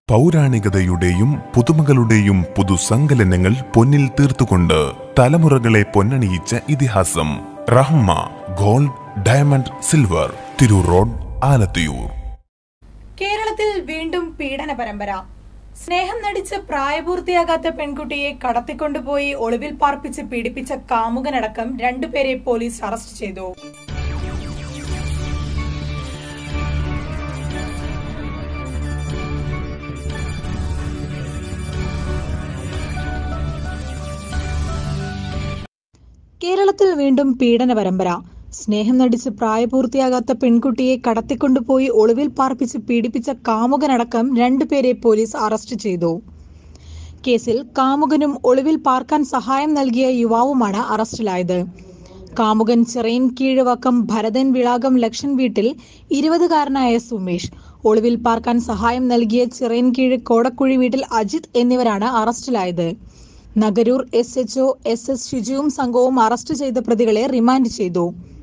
പൗരാണികതയുടെയും പുതുമകളുടെയും പുതുസങ്കലനങ്ങൾ പൊന്നിൽ തീർത്തുകൊണ്ട് തലമുറകളെ പൊന്നണിയിച്ച ഇതിഹാസം Rahma gold diamond silver Tirur road Alathiyur കേരളത്തിൽ വീണ്ടും പീഡന പരമ്പര സ്നേഹം നടിച്ച് പ്രായപൂർത്തിയാകാത്ത പെൺകുട്ടിയെ കടത്തിക്കൊണ്ടുപോയി ഒളിവിൽ പാർപ്പിച്ച് പീഡിപ്പിച്ച കാമുകനടക്കം രണ്ടുപേരെ പോലീസ് അറസ്റ്റ് ചെയ്തു കേരളത്തിൽ വീണ്ടും പീഡന പരമ്പര സ്നേഹം നടിച്ച് പ്രായപൂർത്തിയാകാത്ത പെൺകുട്ടിയെ കടത്തിക്കൊണ്ടുപോയി ഒളിവിൽ പാർപ്പിച്ച് പീഡിപ്പിച്ച കാമുകനടക്കം രണ്ടുപേരെ പോലീസ് അറസ്റ്റ് ചെയ്തു കേസിൽ കാമുകനും ഒളിവിൽ പാർക്കാൻ സഹായം നൽകിയ യുവാവുമാണ് അറസ്റ്റിലായത് കാമുകൻ ചിറയൻ കീഴ്വക്കം ഭരതൻ വിളാകം ലക്ഷൻ വീട്ടിൽ ഇരുപതുകാരനായ സുമേഷ് ഒളിവിൽ പാർക്കാൻ സഹായം നൽകിയ ചിറയൻ കീഴ് കോടക്കുഴി വീട്ടിൽ അജിത് എന്നിവരാണ് അറസ്റ്റിലായത് Nagaroor S HO S S ഷിജുവും സംഘവും അറസ്റ്റ് ചെയ്ത പ്രതികളെ റിമാൻഡ് ചെയ്തു